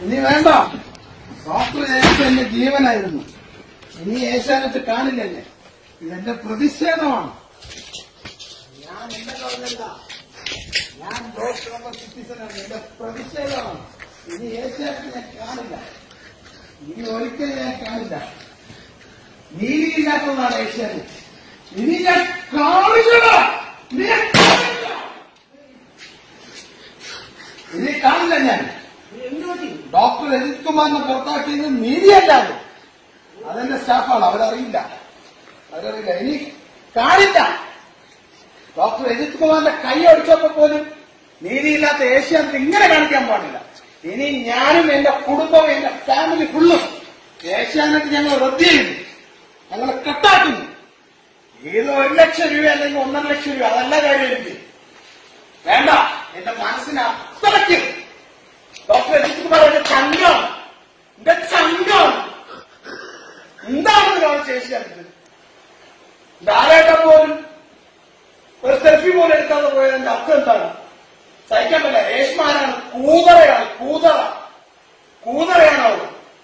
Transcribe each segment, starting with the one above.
ഇനി വേണ്ട ഡോക്ടർ ജയത്ത് എന്റെ ജീവനായിരുന്നു ഇനി ഏഷ്യാനെറ്റ് കാണില്ല എന്നെ ഇതെന്റെ പ്രതിഷേധമാണ് ഞാൻ എന്റെ പറഞ്ഞല്ല ഞാൻ ഡോക്ടർ എന്ന സിറ്റിസനാണ് എന്റെ പ്രതിഷേധമാണ് ഇനി ഏഷ്യാനെറ്റ് ഞാൻ കാണില്ല ഇനി ഒരിക്കലും ഞാൻ കാണില്ല നീതിയില്ലാത്തതാണ് ഏഷ്യാനെറ്റ് ഇനി ഞാൻ കാണില്ല ഇനി ഞാൻ കാണില്ല ഇനി കാണില്ല ഞാൻ ഡോക്ടർ രജിത് കുമാറിനെ പുറത്താക്കിയത് നീതിയല്ലാതെ അതെന്റെ സ്റ്റാഫാണ് അവരറിയില്ല അവരറിയില്ല ഇനി കാണില്ല ഡോക്ടർ രജിത് കുമാറിന്റെ കൈ ഒടിച്ചപ്പോ പോലും നീതിയില്ലാത്ത ഏഷ്യാനെറ്റ് ഇങ്ങനെ കാണിക്കാൻ പാടില്ല ഇനി ഞാനും എന്റെ കുടുംബവും എന്റെ ഫാമിലി ഫുള്ളും ഏഷ്യാനെറ്റ് ഞങ്ങൾ റദ്ദ് ചെയ്യുന്നു ഞങ്ങൾ കട്ടാക്കുന്നു ഏത് ഒരു ലക്ഷം രൂപ അല്ലെങ്കിൽ ഒന്നര ലക്ഷം രൂപ അതല്ല കാര്യം എനിക്ക് വേണ്ട എന്റെ മനസ്സിന് അത്രയ്ക്ക് ഡോക്ടർ രജിത് കുമാർ എന്റെ ചങ്കം എന്റെ ചങ്കം എന്താണെന്ന് കാണിച്ച ഏഷ്യാനെറ്റ് ധാരാളം പോലും ഒരു സെൽഫി പോലും എടുക്കാതെ പോയതിന്റെ അർത്ഥം എന്താണ് സഹിക്കാൻ പറ്റില്ല രേഷ്മാരാണ് കൂതറയാണ് കൂതറ കൂതറയാണ് അവർ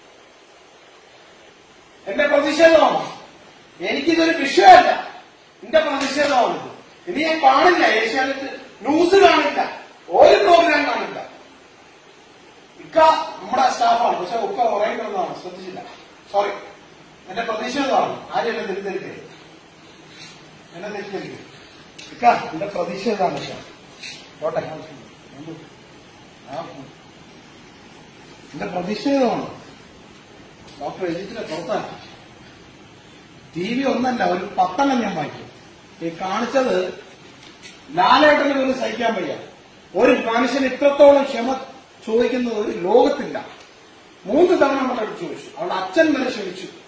എന്റെ പ്രതിഷേധമാണ് എനിക്കിതൊരു വിഷയമല്ല എന്റെ പ്രതിഷേധമാണ് ഇത്. ഇനി ഞാൻ കാണില്ല ഏഷ്യാനെറ്റ് ന്യൂസ് കാണില്ല ഒരു പ്രോഗ്രാം കാണില്ല ഇക്ക നമ്മുടെ സ്റ്റാഫാണ് പക്ഷെ ഉക്ക ഉറങ്ങിക്കുന്നതാണ് ശ്രദ്ധിച്ചില്ല സോറി എന്റെ പ്രതിഷേധമാണ് ആരും എന്നെ തിരുത്തരുത് എന്നെ തിരുത്തരുത് ഇക്ക എന്റെ പ്രതിഷേധമാണ് ഇക്ക പോട്ടെ എന്ത്? ആ, എന്റെ പ്രതിഷേധമാണ് ഡോക്ടർ എജിറ്റിനെ പുറത്താക്കി ടി വി ഒന്നല്ല ഒരു പത്തെണ്ണം ഞാൻ വായിക്കും ഈ കാണിച്ചത് ലാലേട്ടന് പോലും സഹിക്കാൻ വയ്യ ഒരു മനുഷ്യന് ഇത്രത്തോളം ക്ഷമ ചോദിക്കുന്നത് ഒരു ലോകത്തില്ല മൂന്ന് തവണ നമ്മൾ ചോദിച്ചു അവളുടെ അച്ഛൻ വരെ ക്ഷമിച്ചു